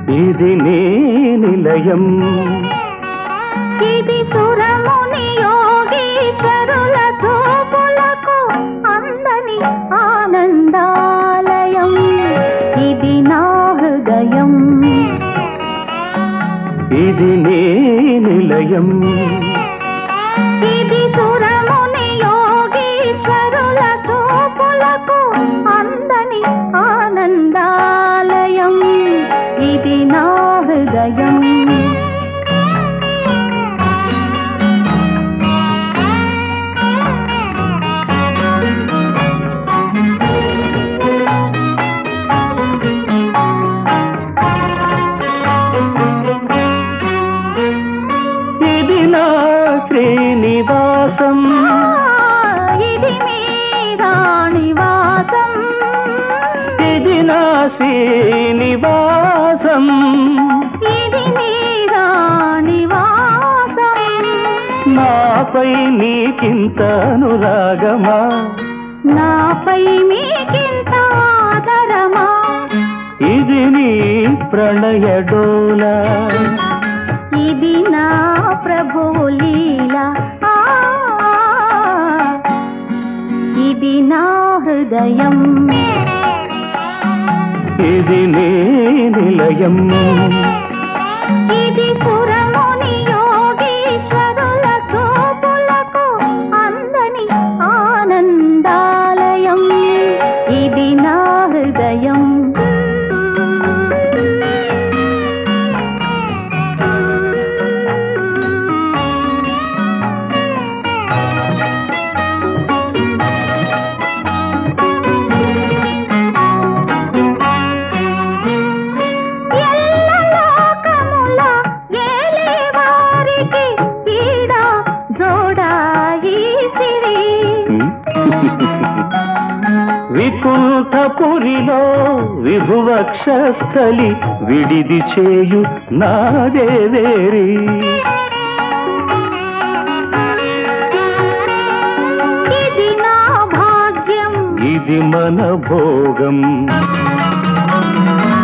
ఇది నీ నిలయం ఇది సురముని యోగీశ్వరుల చూపులకు అందని ఆనందాలయం ఇది నా హృదయం ఇది నీ నిలయం ఇది సురముని యోగీశ్వరుల చూపులకు అందని ఆనందాలయం ఇది నా హృదయం ఇది నా శ్రీనివాసం ఇది మీ రాణివాసం ఇది నా శ్రీనివాసం ఇది మీ రాణివాసం నాపై నీకింత అనురాగమా నాపై మీకింత ఆదరమా ఇది నీ ప్రణయడోల ఇది నా ప్రభువు లీల ఆ, ఇది నా హృదయం ఇది నీ నిలయం ఇది సురముని యోగీశ్వరుల చూపులకు అందని ఆనందాలయం ఇది నా హృదయం ఎల్లలోకముల ఏలేవారికి ఈడ జోడాయి సిరి వికుంఠపురిలో విభువక్షస్థలి విడిది చేయు నాదేవేరి ఇది నా భాగ్యం ఇది మన భోగం